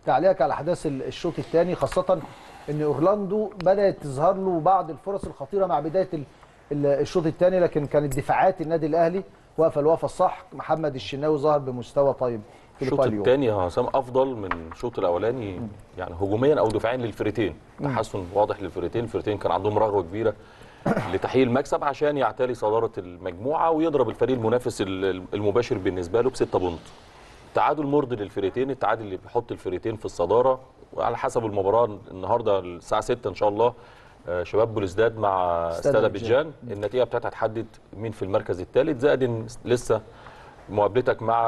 تعليقك على احداث ال- الشوط الثاني خاصه ان اورلاندو بدات تظهر له بعض الفرص الخطيره مع بدايه ال- ال- الشوط الثاني لكن كانت دفاعات النادي الاهلي واقفه الوقفه الصح محمد الشناوي ظهر بمستوى طيب في الشوط لقاء اليوم الثاني يا حسام افضل من الشوط الاولاني يعني هجوميا او دفاعيا للفريقين تحسن واضح للفريقين الفريقين كان عندهم رغبه كبيره لتحقيق المكسب عشان يعتلي صداره المجموعه ويضرب الفريق المنافس ال- المباشر بالنسبه له بستة بونت تعادل مرضي للفريقين التعادل اللي بيحط الفريقين في الصداره وعلى حسب المباراه النهارده الساعه 6 ان شاء الله آه، شباب بلوزداد مع استاد استاد أبيجان. ابيجان النتيجه بتاعتها هتحدد مين في المركز الثالث زائد ان لسه مقابلتك مع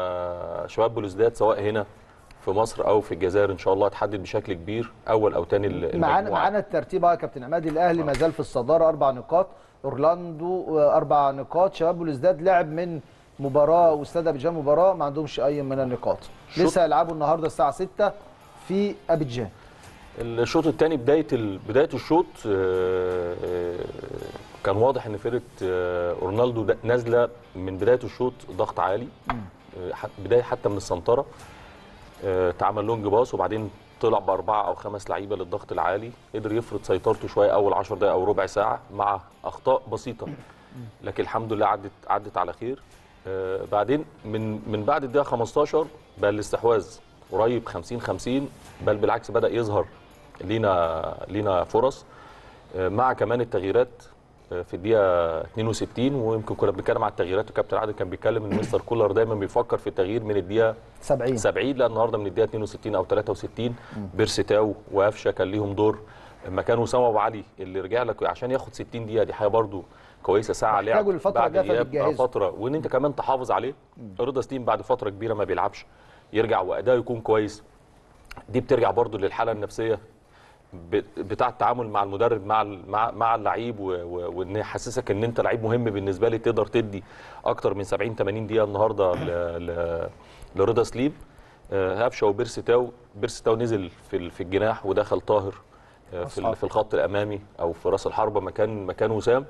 شباب بلوزداد سواء هنا في مصر او في الجزائر ان شاء الله هتحدد بشكل كبير اول او ثاني معانا معانا الترتيب يا كابتن عماد الاهلي ما زال في الصداره اربع نقاط اورلاندو آه، اربع نقاط شباب بلوزداد لعب من مباراه واستاد ابيجان مباراه ما عندهمش اي من النقاط شوط- لسه هيلعبوا النهارده الساعه 6 في ابيجان الشوط الثاني بدايه ال... بدايه الشوط آه، آه، كان واضح ان فرقه آه، اورنالدو دا- نازله من بدايه الشوط ضغط عالي آه، ح- بدايه حتى من السنتره آه، اتعمل لونج باص وبعدين طلع باربعه او خمس لعيبه للضغط العالي قدر يفرض سيطرته شويه اول 10 دقائق او ربع ساعه مع اخطاء بسيطه لكن الحمد لله عدت عدت على خير آه، بعدين من من بعد الدقيقه 15 بقى الاستحواذ قريب 50 50 بل بالعكس بدا يظهر لينا لينا فرص آه، مع كمان التغييرات آه، في الدقيقه 62 ويمكن كنا بنتكلم على التغييرات وكابتن عادل كان بيتكلم ان مستر كولر دايما بيفكر في التغيير من الدقيقه 70 70 لا النهارده من الدقيقه 62 او 63 بيرستاو وقفشه كان ليهم دور مكان وسام ابو علي اللي رجع لك عشان ياخد 60 دقيقه دي حاجه برضو كويسه ساعه لعب محتاجه الفترة بعد الجاية غياب فبتجهزه. فتره وان انت كمان تحافظ عليه رضا سليم بعد فتره كبيره ما بيلعبش يرجع واداؤه يكون كويس دي بترجع برضو للحاله النفسيه ب- بتاع التعامل مع المدرب مع ال- مع مع اللعيب و- و- وان يحسسك ان انت لعيب مهم بالنسبه لي تقدر تدي اكتر من 70 80 دقيقه النهارده ل- ل- لرضا سليم آه، هافشه وبيرستاو بيرستاو نزل في ال- في الجناح ودخل طاهر آه، في ال- في الخط الامامي او في راس الحربه مكان مكان وسام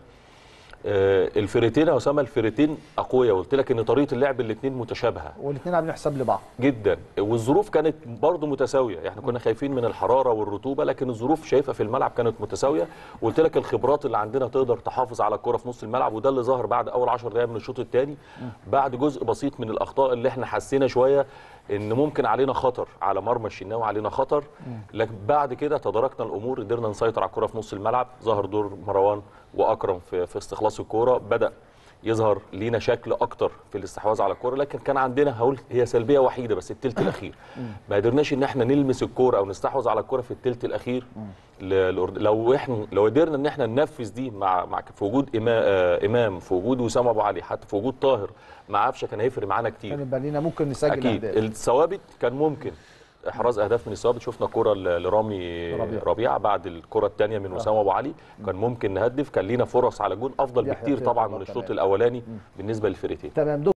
آه، الفرقتين يا اسامه الفرقتين اقوياء قلت لك ان طريقه اللعب الاثنين متشابهه والاثنين عاملين حساب لبعض جدا والظروف كانت برضو متساويه احنا كنا خايفين من الحراره والرطوبه لكن الظروف شايفه في الملعب كانت متساويه وقلت لك الخبرات اللي عندنا تقدر تحافظ على الكره في نص الملعب وده اللي ظهر بعد اول 10 دقائق من الشوط الثاني بعد جزء بسيط من الاخطاء اللي احنا حسينا شويه ان ممكن علينا خطر على مرمى الشناوي علينا خطر لكن بعد كده تداركنا الامور قدرنا نسيطر على الكره في نص الملعب ظهر دور مروان واكرم في, في استخلاص الكوره بدا يظهر لينا شكل اكتر في الاستحواذ على الكوره لكن كان عندنا هقول هي سلبيه وحيده بس الثلث الاخير ما قدرناش ان احنا نلمس الكوره او نستحوذ على الكوره في الثلث الاخير ل- لأرد- لو احنا لو قدرنا ان احنا ننفذ دي مع مع في وجود إما- آه، امام في وجود وسام ابو علي حتى في وجود طاهر مع قفشه كان هيفرق معانا كتير كان يبقى لينا ممكن نسجل اكيد اهداف الثوابت كان ممكن احراز اهداف من الثوابت شفنا كره ل- لرامي ربيع. ربيع بعد الكره الثانيه من وسام ابو علي كان ممكن نهدف كان لينا فرص على جون افضل يحيى بكتير خير طبعا طبعاً من الشوط كمان. الاولاني بالنسبه للفرقتين تمام دكتور